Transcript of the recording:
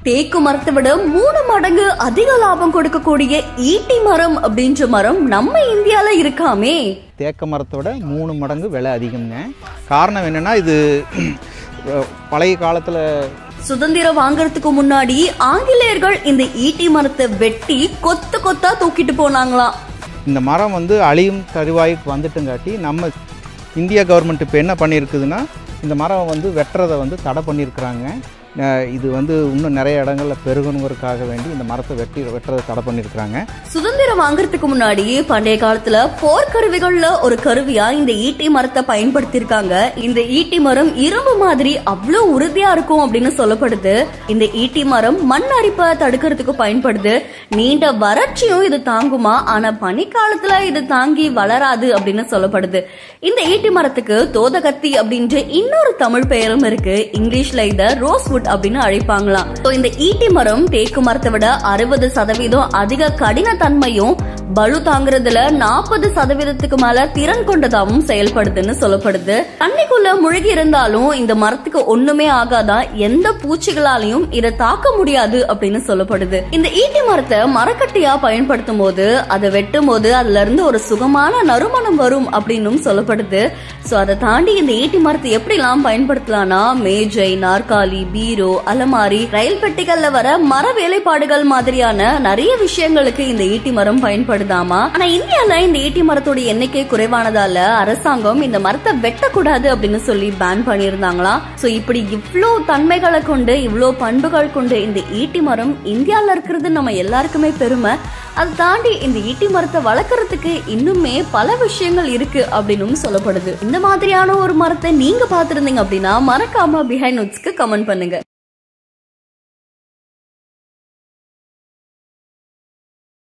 தேக்கு மரத்தை விட மூணு மடங்கு அதிக லாபம் கொடுக்கக்கூடிய ஈட்டி மரம் அப்படின்ற மரம் நம்ம இந்தியால இருக்காமே தேக்க மரத்தோட மூணு மடங்கு விலை அதிகம்ங்க காரணம் என்னென்னா இது பழைய காலத்தில் சுதந்திரம் வாங்குறதுக்கு முன்னாடி ஆங்கிலேயர்கள் இந்த ஈட்டி மரத்தை வெட்டி கொத்து கொத்தா தூக்கிட்டு போனாங்களாம் இந்த மரம் வந்து அழியும் தருவாய்க்கு வந்துட்டுங்காட்டி நம்ம இந்திய கவர்மெண்ட் இப்போ என்ன பண்ணியிருக்குதுன்னா இந்த மரம் வந்து வெட்டுறதை வந்து தடை பண்ணியிருக்கிறாங்க அஹ் இது வந்து இன்னும் நிறைய இடங்கள்ல பெருகணுங்கிறதுக்காக வேண்டி இந்த மரத்தை வெட்டி வெட்டுறதை தடை பண்ணியிருக்கிறாங்க சுதந்திரம் வாங்குறதுக்கு முன்னாடி பண்டைய காலத்துல போர் கருவிகள்ல ஒரு கருவியா இந்த ஈட்டி மரத்தை பயன்படுத்தியிருக்காங்க இந்த ஈட்டி மரம் இரும்பு மாதிரி அவ்வளவு உறுதியா இருக்கும் அப்படின்னு சொல்லப்படுது இந்த ஈட்டி மரம் மண் அரிப்பை தடுக்கிறதுக்கு பயன்படுது நீண்ட வறட்சியும் இது தாங்குமா ஆனா பனிக்காலத்துல இது தாங்கி வளராது அப்படின்னு சொல்லப்படுது இந்த ஈட்டி மரத்துக்கு தோதகத்தி அப்படின்ற இன்னொரு தமிழ் பெயரும் இருக்கு இங்கிலீஷ்ல இத ரோஸ்வுட் அப்படின்னு அழைப்பாங்களாம் So, இந்த ஈட்டி மரம் தேக்கு மரத்தை விட அறுபது சதவீதம் அதிக கடினத்தன்மையும் பலு தாங்குறதுல நாற்பது சதவீதத்துக்கு மேல திறன் கொண்டதாகவும் செயல்படுதுன்னு சொல்லப்படுது தண்ணிக்குள்ள முழுகி இருந்தாலும் இந்த மரத்துக்கு ஒண்ணுமே ஆகாதான் எந்த பூச்சிகளாலையும் இதை தாக்க முடியாது அப்படின்னு சொல்லப்படுது இந்த ஈட்டி மரத்தை மரக்கட்டையா பயன்படுத்தும் போது அதை வெட்டும் போது அதுல இருந்து ஒரு சுகமான நறுமணம் வரும் அப்படின்னும் சொல்லப்படுது சோ அதை தாண்டி இந்த ஈட்டி மரத்தை எப்படி எல்லாம் பயன்படுத்தலாம்னா மேஜை நாற்காலி பீரோ அலமாரி ரயில் பெட்டிகள்ல வர மர வேலைப்பாடுகள் மாதிரியான நிறைய விஷயங்களுக்கு இந்த ஈட்டி மரம் பயன்படுதாமா ஆனா இந்தியால இந்த ஈட்டி மரத்தோட எண்ணிக்கை குறைவானதால அரசாங்கம் இந்த மரத்தை வெட்டக்கூடாது அப்படின்னு சொல்லி பேன் பண்ணியிருந்தாங்களாம் சோ இப்படி இவ்ளோ தன்மைகளை கொண்டு இவ்ளோ பண்புகள் கொண்டு இந்த ஈட்டி மரம் இந்தியால இருக்கிறது நம்ம எல்லாருக்குமே பெருமை அதை தாண்டி இந்த ஈட்டி மரத்தை வளர்க்கறதுக்கு இன்னுமே பல விஷயங்கள் இருக்கு அப்படின்னும் சொல்லப்படுது இந்த மாதிரியான ஒரு மரத்தை நீங்க பாத்திருந்தீங்க அப்படின்னா மறக்காம பிஹைண்ட் நோட்ஸ்க்கு கமெண்ட் பண்ணுங்க